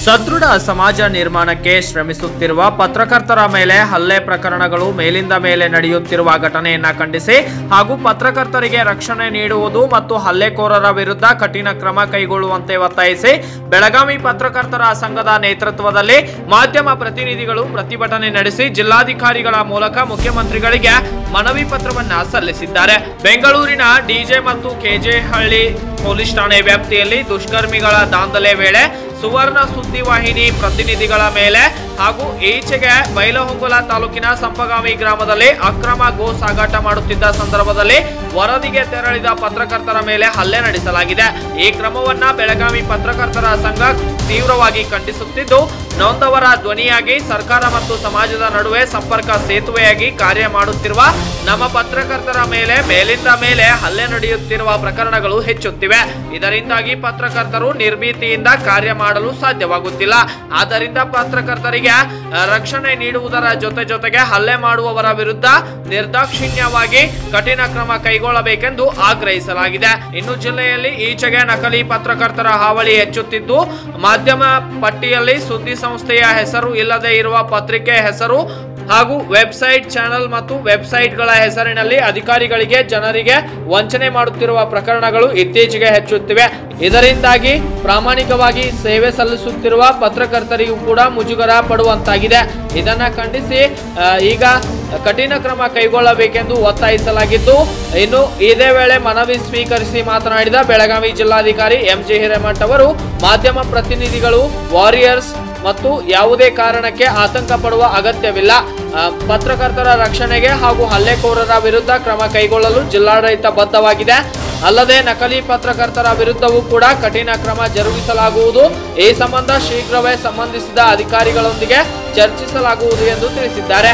ಸದೃಢ ಸಮಾಜ ನಿರ್ಮಾಣಕ್ಕೆ ಶ್ರಮಿಸುತ್ತಿರುವ ಪತ್ರಕರ್ತರ ಮೇಲೆ ಹಲ್ಲೆ ಪ್ರಕರಣಗಳು ಮೇಲಿಂದ ಮೇಲೆ ನಡೆಯುತ್ತಿರುವ ಘಟನೆಯನ್ನ ಖಂಡಿಸಿ ಹಾಗೂ ಪತ್ರಕರ್ತರಿಗೆ ರಕ್ಷಣೆ ನೀಡುವುದು ಮತ್ತು ಹಲ್ಲೆಕೋರರ ವಿರುದ್ಧ ಕಠಿಣ ಕ್ರಮ ಕೈಗೊಳ್ಳುವಂತೆ ಒತ್ತಾಯಿಸಿ ಬೆಳಗಾವಿ ಪತ್ರಕರ್ತರ ಸಂಘದ ನೇತೃತ್ವದಲ್ಲಿ ಮಾಧ್ಯಮ ಪ್ರತಿನಿಧಿಗಳು ಪ್ರತಿಭಟನೆ ನಡೆಸಿ ಜಿಲ್ಲಾಧಿಕಾರಿಗಳ ಮೂಲಕ ಮುಖ್ಯಮಂತ್ರಿಗಳಿಗೆ ಮನವಿ ಪತ್ರವನ್ನ ಸಲ್ಲಿಸಿದ್ದಾರೆ ಬೆಂಗಳೂರಿನ ಡಿಜೆ ಮತ್ತು ಕೆಜೆ ಹಳ್ಳಿ ಪೊಲೀಸ್ ಠಾಣೆ ವ್ಯಾಪ್ತಿಯಲ್ಲಿ ದುಷ್ಕರ್ಮಿಗಳ ದಾಂಧಲೆ ವೇಳೆ ಸುವರ್ಣ ಸುದ್ದಿವಾಹಿನಿ ಪ್ರತಿನಿಧಿಗಳ ಮೇಲೆ ಹಾಗೂ ಈಚೆಗೆ ಬೈಲಹೊಂಗಲ ತಾಲೂಕಿನ ಸಂಪಗಾಮಿ ಗ್ರಾಮದಲ್ಲಿ ಅಕ್ರಮ ಗೋ ಸಾಗಾಟ ಮಾಡುತ್ತಿದ್ದ ಸಂದರ್ಭದಲ್ಲಿ ವರದಿಗೆ ತೆರಳಿದ ಪತ್ರಕರ್ತರ ಮೇಲೆ ಹಲ್ಲೆ ನಡೆಸಲಾಗಿದೆ ಈ ಕ್ರಮವನ್ನ ಬೆಳಗಾವಿ ಪತ್ರಕರ್ತರ ಸಂಘ ತೀವ್ರವಾಗಿ ಖಂಡಿಸುತ್ತಿದ್ದು ನೊಂದವರ ಧ್ವನಿಯಾಗಿ ಸರ್ಕಾರ ಮತ್ತು ಸಮಾಜದ ನಡುವೆ ಸಂಪರ್ಕ ಸೇತುವೆಯಾಗಿ ಕಾರ್ಯ ಮಾಡುತ್ತಿರುವ ನಮ್ಮ ಪತ್ರಕರ್ತರ ಮೇಲೆ ಮೇಲಿಂದ ಮೇಲೆ ಹಲ್ಲೆ ನಡೆಯುತ್ತಿರುವ ಪ್ರಕರಣಗಳು ಹೆಚ್ಚುತ್ತಿವೆ ಇದರಿಂದಾಗಿ ಪತ್ರಕರ್ತರು ನಿರ್ಭೀತಿಯಿಂದ ಕಾರ್ಯ ಮಾಡಲು ಸಾಧ್ಯವಾಗುತ್ತಿಲ್ಲ ಆದ್ದರಿಂದ ಪತ್ರಕರ್ತರಿಗೆ ಆ, ರಕ್ಷಣೆ ನೀಡುವುದರ ಜೊತೆ ಜೊತೆಗೆ ಹಲ್ಲೆ ಮಾಡುವವರ ವಿರುದ್ಧ ನಿರ್ದಾಕ್ಷಿಣ್ಯವಾಗಿ ಕಠಿಣ ಕ್ರಮ ಕೈಗೊಳ್ಳಬೇಕೆಂದು ಆಗ್ರಹಿಸಲಾಗಿದೆ ಇನ್ನು ಜಿಲ್ಲೆಯಲ್ಲಿ ಈಚೆಗೆ ನಕಲಿ ಪತ್ರಕರ್ತರ ಹಾವಳಿ ಹೆಚ್ಚುತ್ತಿದ್ದು ಮಾಧ್ಯಮ ಪಟ್ಟಿಯಲ್ಲಿ ಸುದ್ದಿ ಸಂಸ್ಥೆಯ ಹೆಸರು ಇಲ್ಲದೆ ಇರುವ ಪತ್ರಿಕೆ ಹೆಸರು ಹಾಗೂ ವೆಬ್ಸೈಟ್ ಚಾನೆಲ್ ಮತ್ತು ವೆಬ್ಸೈಟ್ಗಳ ಹೆಸರಿನಲ್ಲಿ ಅಧಿಕಾರಿಗಳಿಗೆ ಜನರಿಗೆ ವಂಚನೆ ಮಾಡುತ್ತಿರುವ ಪ್ರಕರಣಗಳು ಇತ್ತೀಚೆಗೆ ಹೆಚ್ಚುತ್ತಿವೆ ಇದರಿಂದಾಗಿ ಪ್ರಾಮಾಣಿಕವಾಗಿ ಸೇವೆ ಸಲ್ಲಿಸುತ್ತಿರುವ ಪತ್ರಕರ್ತರಿಗೂ ಕೂಡ ಮುಜುಗರ ಪಡುವಂತಾಗಿದೆ ಇದನ್ನ ಖಂಡಿಸಿ ಆ, ಈಗ ಕಠಿಣ ಕ್ರಮ ಕೈಗೊಳ್ಳಬೇಕೆಂದು ಒತ್ತಾಯಿಸಲಾಗಿದ್ದು ಇನ್ನು ಇದೇ ವೇಳೆ ಮನವಿ ಸ್ವೀಕರಿಸಿ ಮಾತನಾಡಿದ ಬೆಳಗಾವಿ ಜಿಲ್ಲಾಧಿಕಾರಿ ಎಂ ಜಿ ಹಿರೇಮಠ್ ಅವರು ಮಾಧ್ಯಮ ಪ್ರತಿನಿಧಿಗಳು ವಾರಿಯರ್ಸ್ ಮತ್ತು ಯಾವುದೇ ಕಾರಣಕ್ಕೆ ಆತಂಕ ಪಡುವ ಅಗತ್ಯವಿಲ್ಲ ಆ, ಪತ್ರಕರ್ತರ ರಕ್ಷಣೆಗೆ ಹಾಗೂ ಹಲ್ಲೆಕೋರರ ವಿರುದ್ಧ ಕ್ರಮ ಕೈಗೊಳ್ಳಲು ಜಿಲ್ಲಾಡಳಿತ ಬದ್ಧವಾಗಿದೆ ಅಲ್ಲದೆ ನಕಲಿ ಪತ್ರಕರ್ತರ ವಿರುದ್ಧವೂ ಕೂಡ ಕಠಿಣ ಕ್ರಮ ಜರುಗಿಸಲಾಗುವುದು ಈ ಸಂಬಂಧ ಶೀಘ್ರವೇ ಸಂಬಂಧಿಸಿದ ಅಧಿಕಾರಿಗಳೊಂದಿಗೆ ಚರ್ಚಿಸಲಾಗುವುದು ಎಂದು ತಿಳಿಸಿದ್ದಾರೆ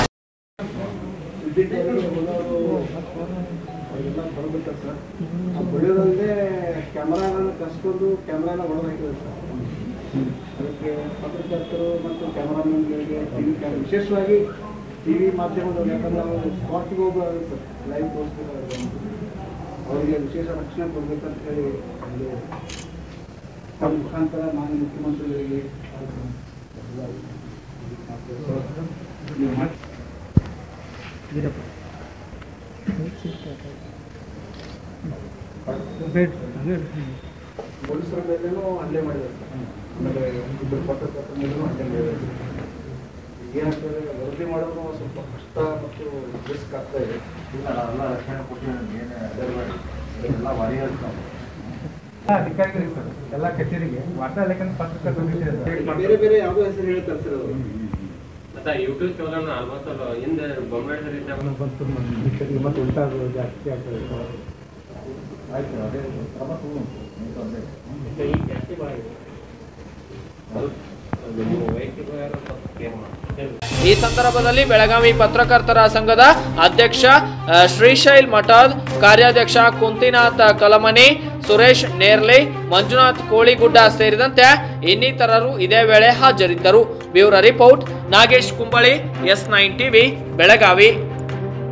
ಆ ಬಡಿಯೋದಲ್ಲದೆ ಕ್ಯಾಮ್ರಾನ ಕಸ್ಕೊಂಡು ಕ್ಯಾಮ್ರಾನ ಹೊಡೆದಾಕಿದೆ ಸರ್ ಅದಕ್ಕೆ ಪತ್ರಕರ್ತರು ಮತ್ತು ಕ್ಯಾಮ್ರಾಮನ್ಗಳಿಗೆ ಟಿವಿ ಕ್ಯಾಮ್ ವಿಶೇಷವಾಗಿ ಟಿವಿ ಮಾಧ್ಯಮದವ್ರು ಯಾಕಂದ್ರೆ ನಾವು ಸ್ಪಾಟ್ಗೆ ಹೋಗೋದು ಸರ್ ಲೈವ್ ತೋರಿಸ್ಬೇಕಾದ್ರೆ ಅವರಿಗೆ ವಿಶೇಷ ರಕ್ಷಣೆ ಕೊಡ್ಬೇಕಂತ ಹೇಳಿ ಒಂದು ತಮ್ಮ ಮುಖಾಂತರ ಮಾನ್ಯ ಮುಖ್ಯಮಂತ್ರಿಗಳಿಗೆ ನೀವು ಮಾಡಿ ಪೊಲೀಸರ ಮೇಲೇನೂ ಹಲ್ಲೆ ಮಾಡಿದ್ದಾರೆ ಸರ್. ಆಮೇಲೆ ಇಬ್ಬರು ಪತ್ರಕರ್ತರ ಮೇಲೂ ಹಲ್ಲೆ ಮಾಡಿದ್ದಾರೆ ಏನಾಗ್ತದೆ ವರದಿ ಮಾಡೋದು ಸ್ವಲ್ಪ ಕಷ್ಟ ಮತ್ತು ರಿಸ್ಕ್ ಆಗ್ತಾ ಇದೆ ಎಲ್ಲ ರಕ್ಷಣೆ ಕೊಟ್ಟಿದ್ದೀನಿ ಏನು ಅದೆಲ್ಲ ಎಲ್ಲ ವಾರಿಯರ್ಸ್ ನಾವು ಅಧಿಕಾರಿಗಳಿಗೆ ಸರ್ ಎಲ್ಲ ಕಚೇರಿಗೆ ವಾರ್ತಾ ಲೇಖನ ಪತ್ರಕರ್ತರು ಬೇರೆ ಬೇರೆ ಯಾವುದೋ ಹೆಸರು ಹೇಳ್ತಾರೆ ಸರ್ ಅವರು ಮತ್ತೆ ಯೂಟ್ಯೂಬ್ ಚಾನಲ್ ಆಲ್ಮೋಸ್ಟ್ ಹಿಂದೆ ಬೊಂಬೆ ಬಂತು ಮತ್ತೆ ಉಲ್ಟಾ ಜಾಸ್ತಿ ಆಗ್ತದೆ ಆಯ್ತು ಅದೇ ಕ್ರಮ ತಗೊಂಡು ಏನು ತೊಂದ್ರೆ ಇಲ್ಲ. ಈಗ ಜಾಸ್ತಿ ಭಾಳ ಇದೆ ಅದು ನೀವು ವೈಯಕ್ತಿಕ ಸ್ವಲ್ಪ ಕೇರ್ ಮಾಡಿ ಈ ಸಂದರ್ಭದಲ್ಲಿ ಬೆಳಗಾವಿ ಪತ್ರಕರ್ತರ ಸಂಘದ ಅಧ್ಯಕ್ಷ ಆ, ಶ್ರೀಶೈಲ್ ಮಠದ್ ಕಾರ್ಯಾಧ್ಯಕ್ಷ ಕುಂತಿನಾಥ್ ಕಲಮನಿ ಸುರೇಶ್ ನೇರ್ಲಿ ಮಂಜುನಾಥ್ ಕೋಳಿಗುಡ್ಡ ಸೇರಿದಂತೆ ಇನ್ನಿತರರು ಇದೇ ವೇಳೆ ಹಾಜರಿದ್ದರು bureau report Nagesh Kumbali S nine TV Belagavi